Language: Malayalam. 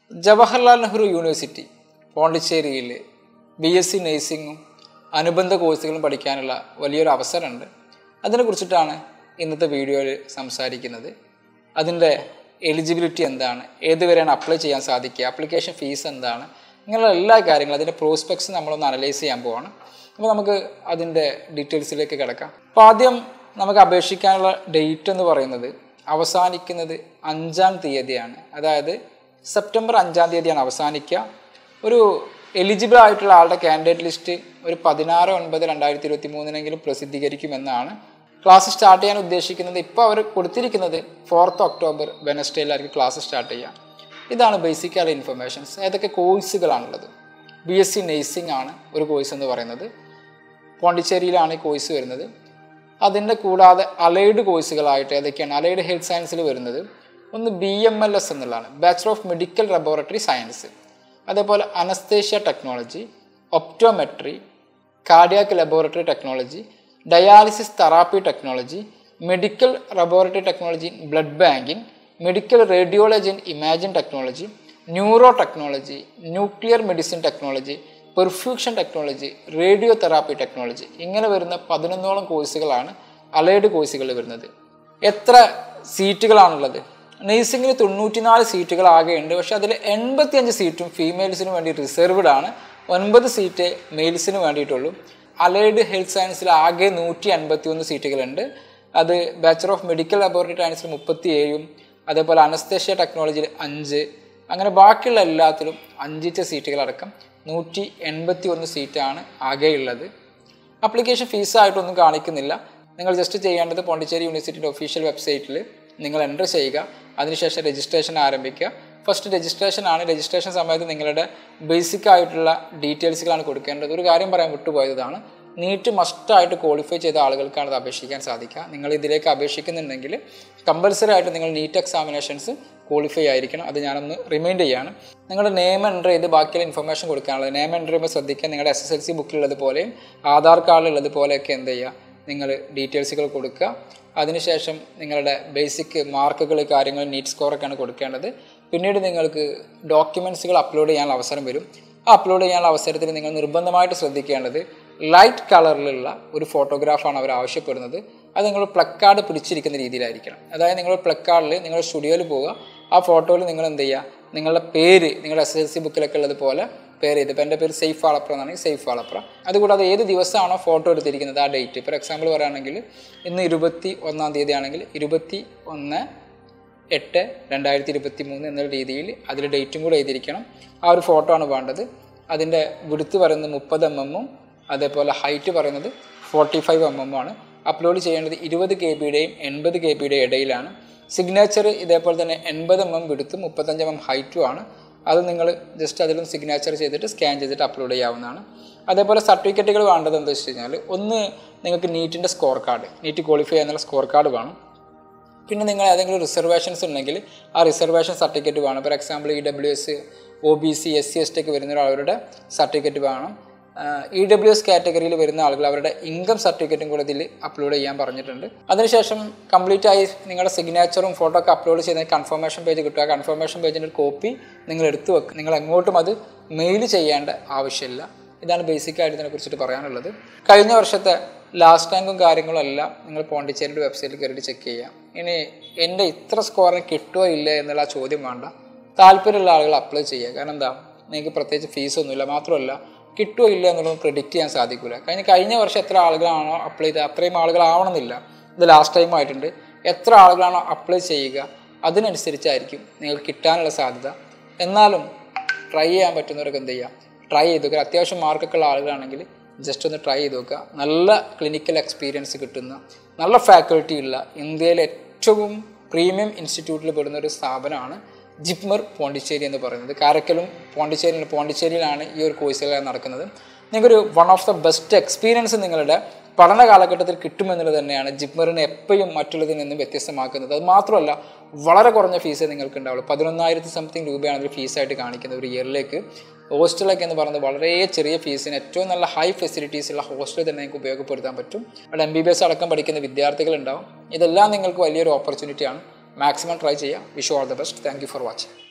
ജവഹർലാൽ നെഹ്റു യൂണിവേഴ്സിറ്റി പോണ്ടിച്ചേരിയിൽ ബി എസ് സി നേഴ്സിങ്ങും അനുബന്ധ കോഴ്സുകളും പഠിക്കാനുള്ള വലിയൊരു അവസരമുണ്ട് അതിനെക്കുറിച്ചിട്ടാണ് ഇന്നത്തെ വീഡിയോയിൽ സംസാരിക്കുന്നത് അതിൻ്റെ എലിജിബിലിറ്റി എന്താണ് ഏതുവരെയാണ് അപ്ലൈ ചെയ്യാൻ സാധിക്കുക ആപ്ലിക്കേഷൻ ഫീസ് എന്താണ് ഇങ്ങനെയുള്ള എല്ലാ കാര്യങ്ങളും അതിൻ്റെ പ്രോസ്പെക്ട്സ് നമ്മളൊന്ന് അനലൈസ് ചെയ്യാൻ പോവാണ് അപ്പോൾ നമുക്ക് അതിൻ്റെ ഡീറ്റെയിൽസിലേക്ക് കിടക്കാം അപ്പോൾ ആദ്യം നമുക്ക് അപേക്ഷിക്കാനുള്ള ഡേറ്റ് എന്ന് പറയുന്നത് അവസാനിക്കുന്നത് അഞ്ചാം തീയതിയാണ് അതായത് സെപ്റ്റംബർ അഞ്ചാം തീയതിയാണ് അവസാനിക്കുക ഒരു എലിജിബിൾ ആയിട്ടുള്ള ആളുടെ കാൻഡിഡേറ്റ് ലിസ്റ്റ് ഒരു പതിനാറ് ഒൻപത് രണ്ടായിരത്തി ഇരുപത്തി മൂന്നിനെങ്കിലും പ്രസിദ്ധീകരിക്കുമെന്നാണ് ക്ലാസ് സ്റ്റാർട്ട് ചെയ്യാൻ ഉദ്ദേശിക്കുന്നത് ഇപ്പോൾ അവർ കൊടുത്തിരിക്കുന്നത് ഫോർത്ത് ഒക്ടോബർ വെനസ്ഡേയിലായിരിക്കും ക്ലാസ് സ്റ്റാർട്ട് ചെയ്യുക ഇതാണ് ബേസിക് ആയ ഇൻഫർമേഷൻസ് ഏതൊക്കെ കോഴ്സുകളാണുള്ളത് ബി എസ് സി നേഴ്സിംഗ് ആണ് ഒരു കോഴ്സ് എന്ന് പറയുന്നത് പോണ്ടിച്ചേരിയിലാണ് ഈ കോഴ്സ് വരുന്നത് അതിൻ്റെ കൂടാതെ അലൈഡ് കോഴ്സുകളായിട്ട് ഏതൊക്കെയാണ് അലൈഡ് ഹെൽത്ത് സയൻസിൽ വരുന്നത് ഒന്ന് ബി എം എൽ എസ് എന്നുള്ളതാണ് bachelor of medical laboratory science അതേപോലെ anaesthesia technology optometry cardiac laboratory technology dialysis therapy technology medical laboratory technology blood banking medical radiology and imaging technology neuro technology nuclear medicine technology perfusion technology radio therapy technology ഇങ്ങനെ വരുന്ന പതിനൊന്നോളം കോഴ്സുകളാണ് അലൈഡ് കോഴ്സുകൾ വരുന്നത് എത്ര സീറ്റുകളാണുള്ളത് നേഴ്സിംഗിന് തൊണ്ണൂറ്റിനാല് സീറ്റുകൾ ആകെയുണ്ട് പക്ഷെ അതിൽ എൺപത്തിയഞ്ച് സീറ്റും ഫീമെയിൽസിന് വേണ്ടി റിസർവ്ഡ് ആണ് ഒൻപത് സീറ്റ് മെയിൽസിന് വേണ്ടിയിട്ടുള്ളൂ അലൈഡ് ഹെൽത്ത് സയൻസിൽ ആകെ നൂറ്റി അൻപത്തി ഒന്ന് സീറ്റുകളുണ്ട് അത് ബാച്ചലർ ഓഫ് മെഡിക്കൽ ലബോറട്ടറി സയൻസിൽ മുപ്പത്തി ഏഴും അതേപോലെ അനസ്തേഷ്യ ടെക്നോളജിയിൽ അഞ്ച് അങ്ങനെ ബാക്കിയുള്ള എല്ലാത്തിലും അഞ്ചിച്ച സീറ്റുകളടക്കം നൂറ്റി എൺപത്തി ഒന്ന് സീറ്റാണ് ആകെയുള്ളത് അപ്ലിക്കേഷൻ ഫീസായിട്ടൊന്നും കാണിക്കുന്നില്ല നിങ്ങൾ ജസ്റ്റ് ചെയ്യേണ്ടത് പോണ്ടിച്ചേരി യൂണിവേഴ്സിറ്റിയുടെ ഒഫീഷ്യൽ വെബ്സൈറ്റിൽ നിങ്ങൾ എൻ്റർ ചെയ്യുക അതിനുശേഷം രജിസ്ട്രേഷൻ ആരംഭിക്കുക ഫസ്റ്റ് രജിസ്ട്രേഷൻ ആണ് രജിസ്ട്രേഷൻ സമയത്ത് നിങ്ങളുടെ ബേസിക് ആയിട്ടുള്ള ഡീറ്റെയിൽസുകളാണ് കൊടുക്കേണ്ടത് ഒരു കാര്യം പറയാൻ വിട്ടുപോയതാണ് നീറ്റ് മസ്റ്റായിട്ട് ക്വാളിഫൈ ചെയ്ത ആളുകൾക്കാണ് ഇത് അപേക്ഷിക്കാൻ സാധിക്കുക നിങ്ങൾ ഇതിലേക്ക് അപേക്ഷിക്കുന്നുണ്ടെങ്കിൽ കമ്പൽസറി ആയിട്ട് നിങ്ങൾ നീറ്റ് എക്സാമിനേഷൻസ് ക്വാളിഫൈ ആയിരിക്കണം അത് ഞാനൊന്ന് റിമൈൻഡ് ചെയ്യാണ് നിങ്ങളുടെ നെയിം എൻ്റർ ചെയ്ത് ബാക്കിയുള്ള ഇൻഫർമേഷൻ കൊടുക്കാനുള്ളത് നെയിം എൻ്റർ ചെയ്യുമ്പോൾ ശ്രദ്ധിക്കുക നിങ്ങളുടെ എസ് എസ് എൽ സി ബുക്കിലുള്ളത് പോലെയും ആധാർ കാർഡിലുള്ളത് പോലെയൊക്കെ എന്ത് ചെയ്യുക നിങ്ങൾ ഡീറ്റെയിൽസുകൾ കൊടുക്കുക അതിനുശേഷം നിങ്ങളുടെ ബേസിക് മാർക്കുകൾ കാര്യങ്ങൾ നീറ്റ് സ്കോറൊക്കെയാണ് കൊടുക്കേണ്ടത് പിന്നീട് നിങ്ങൾക്ക് ഡോക്യുമെൻസുകൾ അപ്ലോഡ് ചെയ്യാനുള്ള അവസരം വരും ആ അപ്ലോഡ് ചെയ്യാനുള്ള അവസരത്തിൽ നിങ്ങൾ നിർബന്ധമായിട്ട് ശ്രദ്ധിക്കേണ്ടത് ലൈറ്റ് കളറിലുള്ള ഒരു ഫോട്ടോഗ്രാഫാണ് അവർ ആവശ്യപ്പെടുന്നത് അത് നിങ്ങൾ പ്ലക്കാർഡ് പിടിച്ചിരിക്കുന്ന രീതിയിലായിരിക്കണം അതായത് നിങ്ങൾ പ്ലക്കാർഡിൽ നിങ്ങൾ സ്റ്റുഡിയോയിൽ പോവുക ആ ഫോട്ടോയിൽ നിങ്ങൾ എന്ത് ചെയ്യുക നിങ്ങളുടെ പേര് നിങ്ങളുടെ എസ് എൽ സി ബുക്കിലൊക്കെ ഉള്ളതുപോലെ പേര് ചെയ്ത് ഇപ്പോൾ എൻ്റെ പേര് സേഫ് ആളപ്ര എന്നാണെങ്കിൽ സേഫ് ആളപ്ര അതുകൂടാതെ ഏത് ദിവസമാണോ ഫോട്ടോ എടുത്തിരിക്കുന്നത് ആ ഡേറ്റ് ഫോർ എക്സാമ്പിൾ പറയുകയാണെങ്കിൽ ഇന്ന് ഇരുപത്തി ഒന്നാം തീയതി ആണെങ്കിൽ ഇരുപത്തി ഒന്ന് എട്ട് രണ്ടായിരത്തി ഇരുപത്തി മൂന്ന് എന്നുള്ള രീതിയിൽ അതിൽ ഡേറ്റും കൂടെ എഴുതിയിരിക്കണം ആ ഒരു ഫോട്ടോ ആണ് വേണ്ടത് അതിൻ്റെ വിടുത്ത് പറയുന്നത് മുപ്പത് എം എമ്മും അതേപോലെ ഹൈറ്റ് പറയുന്നത് ഫോർട്ടി ഫൈവ് എം എം ആണ് അപ്ലോഡ് ചെയ്യേണ്ടത് ഇരുപത് കെ ബിയുടെയും എൺപത് കെ ബിയുടെയും ഇടയിലാണ് സിഗ്നേച്ചർ ഇതേപോലെ തന്നെ എൺപത് എം എം വിടുത്തും മുപ്പത്തഞ്ച് എം എം ഹൈറ്റും ആണ് അത് നിങ്ങൾ ജസ്റ്റ് അതിലും സിഗ്നേച്ചർ ചെയ്തിട്ട് സ്കാൻ ചെയ്തിട്ട് അപ്ലോഡ് ചെയ്യാവുന്നതാണ് അതേപോലെ സർട്ടിഫിക്കറ്റുകൾ വേണ്ടത് എന്താ വെച്ച് കഴിഞ്ഞാൽ ഒന്ന് നിങ്ങൾക്ക് നീറ്റിൻ്റെ സ്കോർ കാർഡ് നീറ്റ് ക്വാളിഫൈ ചെയ്യാനുള്ള സ്കോർ കാർഡ് വേണം പിന്നെ നിങ്ങൾ ഏതെങ്കിലും റിസർവേഷൻസ് ഉണ്ടെങ്കിൽ ആ റിസർവേഷൻ സർട്ടിഫിക്കറ്റ് വേണം for example E W S O B C S C S T ഒക്കെ വരുന്ന അവരുടെ സർട്ടിഫിക്കറ്റ് വേണം ഇ ഡബ്ല്യു എസ് കാറ്റഗറിയിൽ വരുന്ന ആളുകൾ അവരുടെ ഇൻകം സർട്ടിഫിക്കറ്റും കൂടെ ഇതിൽ അപ്ലോഡ് ചെയ്യാൻ പറഞ്ഞിട്ടുണ്ട് അതിനുശേഷം കംപ്ലീറ്റ് ആയി നിങ്ങളുടെ സിഗ്നേച്ചറും ഫോട്ടോ ഒക്കെ അപ്ലോഡ് ചെയ്യുന്ന കൺഫർമേഷൻ പേജ് കിട്ടുക ആ കൺഫർമേഷൻ പേജിൻ്റെ ഒരു കോപ്പി നിങ്ങൾ എടുത്തു വെക്കുക നിങ്ങൾ എങ്ങോട്ടും അത് മെയിൽ ചെയ്യേണ്ട ആവശ്യമില്ല ഇതാണ് ബേസിക് ആയിട്ട് ഇതിനെക്കുറിച്ചിട്ട് പറയാനുള്ളത് കഴിഞ്ഞ വർഷത്തെ ലാസ്റ്റ് റാങ്കും കാര്യങ്ങളും എല്ലാം നിങ്ങൾ പോണ്ടിച്ചേരിയുടെ വെബ്സൈറ്റിൽ കയറിയിട്ട് ചെക്ക് ചെയ്യാം ഇനി എൻ്റെ ഇത്ര സ്കോറിന് കിട്ടുമോ ഇല്ല എന്നുള്ള ആ ചോദ്യം വേണ്ട താല്പര്യമുള്ള ആളുകൾ അപ്ലൈ ചെയ്യുക കാരണം എന്താ നിങ്ങൾക്ക് പ്രത്യേകിച്ച് ഫീസൊന്നുമില്ല മാത്രമല്ല കിട്ടുമോ ഇല്ല എന്നുള്ളത് പ്രിഡിക്റ്റ് ചെയ്യാൻ സാധിക്കില്ല കഴിഞ്ഞ കഴിഞ്ഞ വർഷം എത്ര ആളുകളാണോ അപ്ലൈ ചെയ്തത് അത്രയും ആളുകളാവണമെന്നില്ല ഇത് ലാസ്റ്റ് ടൈം ആയിട്ടുണ്ട് എത്ര ആളുകളാണോ അപ്ലൈ ചെയ്യുക അതിനനുസരിച്ചായിരിക്കും നിങ്ങൾക്ക് കിട്ടാനുള്ള സാധ്യത എന്നാലും ട്രൈ ചെയ്യാൻ പറ്റുന്നവരൊക്കെ എന്ത് ചെയ്യുക ട്രൈ ചെയ്ത് നോക്കുക അത്യാവശ്യം മാർക്കൊക്കെ ഉള്ള ആളുകളാണെങ്കിൽ ജസ്റ്റ് ഒന്ന് ട്രൈ ചെയ്ത് നോക്കുക നല്ല ക്ലിനിക്കൽ എക്സ്പീരിയൻസ് കിട്ടുന്ന നല്ല ഫാക്കൽറ്റി ഉള്ള ഇന്ത്യയിലെ ഏറ്റവും പ്രീമിയം ഇൻസ്റ്റിറ്റ്യൂട്ടിൽ പെടുന്ന ഒരു സ്ഥാപനമാണ് ജിപ്മർ പോണ്ടിച്ചേരി എന്ന് പറയുന്നത് കാരക്കലും പോണ്ടിച്ചേരി പോണ്ടിച്ചേരിയിലാണ് ഈ ഒരു കോഴ്സുകൾ നടക്കുന്നത് നിങ്ങൾക്കൊരു one of the best experience നിങ്ങളുടെ പഠന കാലഘട്ടത്തിൽ കിട്ടുമെന്നുള്ളത് തന്നെയാണ് ജിപ്മറിനെ എപ്പോഴും മറ്റുള്ളതിൽ നിന്നും വ്യത്യസ്തമാക്കുന്നത് അത് മാത്രമല്ല വളരെ കുറഞ്ഞ ഫീസേ നിങ്ങൾക്ക് ഉണ്ടാവുള്ളൂ പതിനൊന്നായിരത്തി സംതിങ് രൂപയാണ് അതിൽ ഫീസായിട്ട് കാണിക്കുന്നത് ഒരു ഇയറിലേക്ക് ഹോസ്റ്റലൊക്കെ എന്ന് പറയുന്നത് വളരെ ചെറിയ ഫീസിന് ഏറ്റവും നല്ല ഹൈ ഫെസിലിറ്റീസ് ഉള്ള ഹോസ്റ്റൽ തന്നെ നിങ്ങൾക്ക് ഉപയോഗപ്പെടുത്താൻ പറ്റും അവിടെ എം ബി ബി എസ് അടക്കം പഠിക്കുന്ന വിദ്യാർത്ഥികളുണ്ടാവും ഇതെല്ലാം നിങ്ങൾക്ക് വലിയൊരു ഓപ്പർച്യൂണിറ്റിയാണ് മാക്സിമം ട്രൈ ചെയ്യുക wish all the best thank you for watching